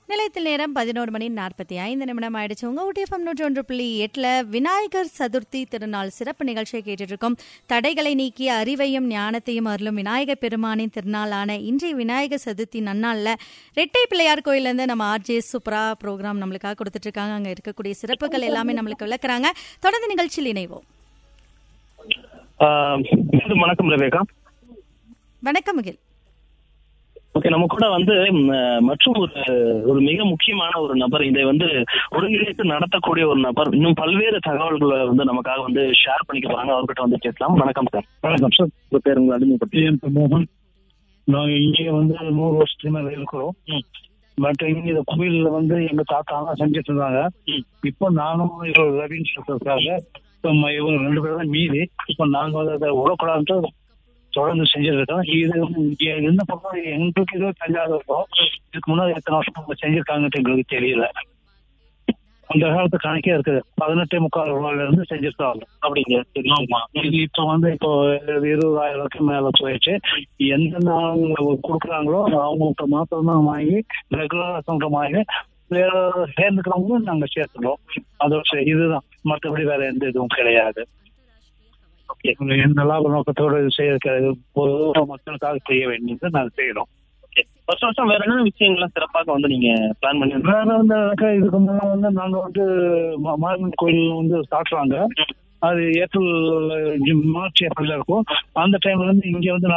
நிலையத்தில் நேரம் பதினோரு மணி நாற்பத்தி ஐந்து நிமிடம் ஆயிடுச்சு உங்க ஊட்டிஎஃப்எம் நூற்றி ஒன்று புள்ளி எட்டுல விநாயகர் சதுர்த்தி திருநாள் சிறப்பு நிகழ்ச்சியை கேட்டுட்டு இருக்கோம் தடைகளை நீக்கி அறிவையும் ஞானத்தையும் அருளும் விநாயகர் பெருமானின் திருநாளான இன்றைய விநாயகர் சதுர்த்தி நன்னாள்ல ரெட்டை பிள்ளையார் கோயில்ல இருந்து நம்ம ஆர்ஜே சூப்பரா ப்ரோக்ராம் நம்மளுக்காக கொடுத்துட்டு இருக்காங்க அங்க இருக்கக்கூடிய சிறப்புகள் எல்லாமே நம்மளுக்கு விளக்குறாங்க தொடர்ந்து நிகழ்ச்சியில் இணைவோம் ஆஹ் மீண்டும் வணக்கம் ரவேகா வணக்கம் முகில் ஓகே நம்ம கூட வந்து ம், மற்றும் ஒரு ஒரு மிக முக்கியமான ஒரு நபர் இதை வந்து ஒருங்கிணைத்து நடத்தக்கூடிய ஒரு நபர் இன்னும் பல்வேறு தகவல்களை வந்து நமக்காக வந்து ஷேர் பண்ணிக்க போறாங்க அவர்கிட்ட வந்து கேட்கலாம் வணக்கம் சார் வணக்கம் சார் உங்க பேர் உங்களை அறிமுகப்படுத்தி என் பேர் மோகன் நாங்க இங்கே வந்து நூறு வருஷத்துக்கு மேல இருக்கிறோம் பட் இங்க இந்த கோயில்ல வந்து எங்க தாத்தா தான் செஞ்சுட்டு இருந்தாங்க ம். இப்போ நானும் இவர் ரவின்னு சொல்றதுக்காக இப்போ ம- இவங்க ரெண்டு பேரும் தான் மீதி இப்போ நாங்க வந்து அதை உடக்கூடாதுன்ட்டு தொடர்ந்து செஞ்சுட்டு இருக்கோம் இது இங்க என்ன பக்கம் எங்களுக்கு இது தஞ்சாவூர் இருக்கும் இதுக்கு முன்னாடி எத்தனை வருஷம் அவங்க செஞ்சிருக்காங்கன்ட்டு எங்களுக்கு தெரியல அந்த காலத்து கணக்கே இருக்குது பதினெட்டே முக்கால் ரூபாயில இருந்து செஞ்சிருக்காங்க அப்படிங்க சரி ஆமா இது இப்ப வந்து இப்போ இருபதாயிரத்துக்கு மேல போயிடுச்சு எந்தெந்த ஆளுங்க கொடுக்குறாங்களோ அவங்கள்ட்ட மாத்திரம் தான் வாங்கி ரெகுலர் அக்கௌண்ட் வாங்கி வேற சேர்ந்துக்கிறவங்களும் நாங்க சேர்த்துக்கிறோம் அதோட சரி, இதுதான் மற்றபடி வேற எந்த இதுவும் கிடையாது ஓகே எந்த லாப நோக்கத்தோட இது செய்ய கிடையாது பொதுவாக மக்களுக்காக செய்ய வேண்டியது நாங்க செய்யறோம் ஓகே வருஷம் வருஷம் வேற என்ன விஷயங்கள்லாம் சிறப்பாக வந்து நீங்க பிளான் பண்ணி வேற வந்து அக்கா, இதுக்கு முன்னாடி வந்து நாங்க வந்து மா- மாரியம்மன் கோயில் வந்து சாட்டுறாங்க அது ஏப்ரல் மார்ச் ஏப்ரல்ல இருக்கும் அந்த டைம்ல வந்து இங்க வந்து நாங்க